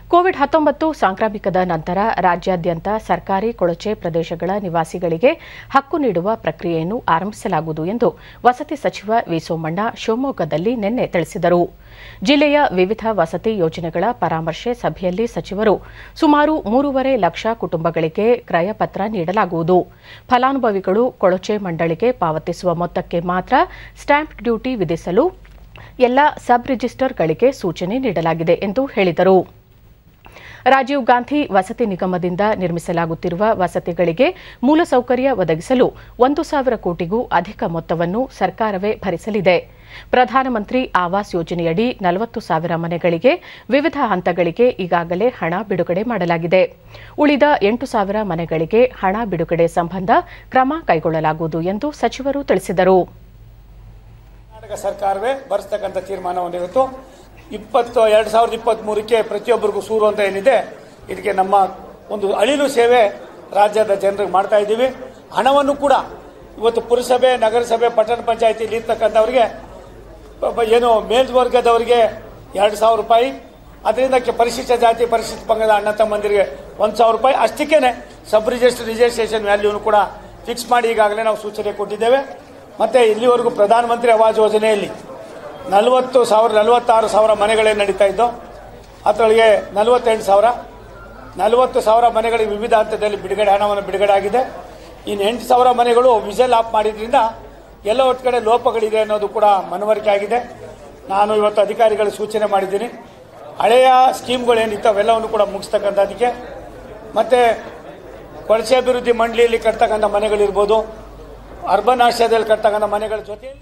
Covid ಹತ್ತೊಂಬತ್ತು ಸಾಂಕ್ರಾಮಿಕದ ನಂತರ ರಾಜ್ಯಾದ್ಯಂತ ಸರ್ಕಾರಿ ಕೊಳಚೆ ಪ್ರದೇಶಗಳ ನಿವಾಸಿಗಳಿಗೆ ಹಕ್ಕು ನೀಡುವ ಪ್ರಕ್ರಿಯೆಯನ್ನು ಆರಂಭಿಸಲಾಗುವುದು ಎಂದು ವಸತಿ ಸಚಿವ ವಿ ಸೋಮಣ್ಣ ಶಿವಮೊಗ್ಗದಲ್ಲಿ ನಿನ್ನೆ ತಿಳಿಸಿದರು ಜಿಲ್ಲೆಯ ವಿವಿಧ ವಸತಿ ಯೋಜನೆಗಳ ಪರಾಮರ್ಶೆ ಸಭೆಯಲ್ಲಿ ಸಚಿವರು ಸುಮಾರು ಮೂರುವರೆ ಲಕ್ಷ ಕುಟುಂಬಗಳಿಗೆ ಕ್ರಯಪತ್ರ ನೀಡಲಾಗುವುದು ಫಲಾನುಭವಿಗಳು ಕೊಳಚೆ ಮಂಡಳಿಗೆ ಪಾವತಿಸುವ ಮೊತ್ತಕ್ಕೆ ಮಾತ್ರ ಸ್ಟ್ಯಾಂಪ್ ಡ್ಯೂಟಿ ವಿಧಿಸಲು ಎಲ್ಲ ಸಬ್ ರಿಜಿಸ್ಟರ್ಗಳಿಗೆ ಸೂಚನೆ ನೀಡಲಾಗಿದೆ ಎಂದು ಹೇಳಿದರು ರಾಜೀವ್ ಗಾಂಧಿ ವಸತಿ ನಿಗಮದಿಂದ ನಿರ್ಮಿಸಲಾಗುತ್ತಿರುವ ವಸತಿಗಳಿಗೆ ಮೂಲಸೌಕರ್ಯ ಒದಗಿಸಲು ಒಂದು ಸಾವಿರ ಕೋಟಿಗೂ ಅಧಿಕ ಮೊತ್ತವನ್ನು ಸರ್ಕಾರವೇ ಭರಿಸಲಿದೆ ಪ್ರಧಾನಮಂತ್ರಿ ಆವಾಸ್ ಯೋಜನೆಯಡಿ ನಲವತ್ತು ಸಾವಿರ ಮನೆಗಳಿಗೆ ವಿವಿಧ ಹಂತಗಳಿಗೆ ಈಗಾಗಲೇ ಹಣ ಬಿಡುಗಡೆ ಮಾಡಲಾಗಿದೆ ಉಳಿದ ಎಂಟು ಸಾವಿರ ಮನೆಗಳಿಗೆ ಹಣ ಬಿಡುಗಡೆ ಸಂಬಂಧ ಕ್ರಮ ಕೈಗೊಳ್ಳಲಾಗುವುದು ಎಂದು ಸಚಿವರು ತಿಳಿಸಿದರು ಕರ್ನಾಟಕ ಸರ್ಕಾರವೇ ಭರಿಸ್ತಕ್ಕಂಥ ತೀರ್ಮಾನವನ್ನು ಇವತ್ತು ಇಪ್ಪತ್ತು ಎರಡು ಸಾವಿರದ ಇಪ್ಪತ್ತ್ ಮೂರಕ್ಕೆ ಪ್ರತಿಯೊಬ್ಬರಿಗೂ ಸೂರು ಅಂತ ಏನಿದೆ ಇದಕ್ಕೆ ನಮ್ಮ ಒಂದು ಅಳಿಲು ಸೇವೆ ರಾಜ್ಯದ ಜನರಿಗೆ ಮಾಡ್ತಾ ಇದ್ದೀವಿ ಹಣವನ್ನು ಕೂಡ ಇವತ್ತು ಪುರಸಭೆ ನಗರಸಭೆ ಪಟ್ಟಣ ಪಂಚಾಯತಿಯಲ್ಲಿ ಇರ್ತಕ್ಕಂಥವ್ರಿಗೆ ಪ- ಏನು ಮೇಲ್ವರ್ಗದವರಿಗೆ ಎರಡು ಸಾವಿರ ರೂಪಾಯಿ ಅದರಿಂದ ಕೆ- ಪರಿಶಿಷ್ಟ ಜಾತಿ ಪರಿಶಿಷ್ಟ ಪಂಗಡ ಅಣ್ಣ ತಮ್ಮಂದಿರಿಗೆ ಒಂದು ಸಾವಿರ ರೂಪಾಯಿ ಅಷ್ಟಕ್ಕೇನೆ ಸಬ್ ರಿಜಿಸ್ಟರ್ ರಿಜಿಸ್ಟ್ರೇಷನ್ ವ್ಯಾಲ್ಯೂನು ಕೂಡ ಫಿಕ್ಸ್ ಮಾಡಿ ಈಗಾಗಲೇ ನಾವು ಸೂಚನೆ ಕೊಟ್ಟಿದ್ದೇವೆ ಮತ್ತೆ ಇಲ್ಲಿವರೆಗೂ ಪ್ರಧಾನಮಂತ್ರಿ ಆವಾಸ್ ಯೋಜನೆಯಲ್ಲಿ ನಲವತ್ತು ಸಾವಿರ ನಲವತ್ತಾರು ಸಾವಿರ ಮನೆಗಳೇನು ನಡೀತಾ ಇದ್ದೋ ಅದರೊಳಗೆ ನಲವತ್ತೆಂಟು ಸಾವಿರ ನಲವತ್ತು ಸಾವಿರ ಮನೆಗಳಿಗೆ ವಿವಿಧ ಹಂತದಲ್ಲಿ ಬಿಡುಗಡೆ ಹಣವನ್ನು ಬಿಡುಗಡೆ ಆಗಿದೆ ಇನ್ನು ಎಂಟು ಸಾವಿರ ಮನೆಗಳು ವಿಸಲ್ ಆಫ್ ಮಾಡಿದ್ರಿಂದ ಎಲ್ಲ ಒಟ್ಟು ಕಡೆ ಲೋಪಗಳಿದೆ ಅನ್ನೋದು ಕೂಡ ಮನವರಿಕೆ ಆಗಿದೆ ನಾನು ಇವತ್ತು ಅಧಿಕಾರಿಗಳಿಗೆ ಸೂಚನೆ ಮಾಡಿದ್ದೀನಿ ಹಳೆಯ ಸ್ಕೀಮ್ಗಳೇನಿತ್ತು ಅವೆಲ್ಲವನ್ನು ಕೂಡ ಮುಗಿಸ್ತಕ್ಕಂಥದ್ದಕ್ಕೆ ಮತ್ತು ಕೊಳಚೆ ಅಭಿವೃದ್ಧಿ ಮಂಡಳಿಯಲ್ಲಿ ಕಟ್ತಕ್ಕಂಥ ಮನೆಗಳಿರ್ಬೋದು ಅರ್ಬನ್ ಆಶ್ರಯದಲ್ಲಿ ಕಟ್ತಕ್ಕಂಥ ಮನೆಗಳ ಜೊತೆಯಲ್ಲಿ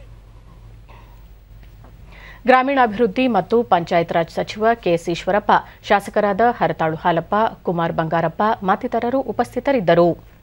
ಗ್ರಾಮೀಣಾಭಿವೃದ್ಧಿ ಮತ್ತು ಪಂಚಾಯತ್ ರಾಜ್ ಸಚಿವ ಕೆಎಸ್ ಈಶ್ವರಪ್ಪ ಶಾಸಕರಾದ ಹರತಾಳು ಹಾಲಪ್ಪ ಕುಮಾರ್ ಬಂಗಾರಪ್ಪ ಮತ್ತಿತರರು ಉಪಸ್ಥಿತರಿದ್ದರು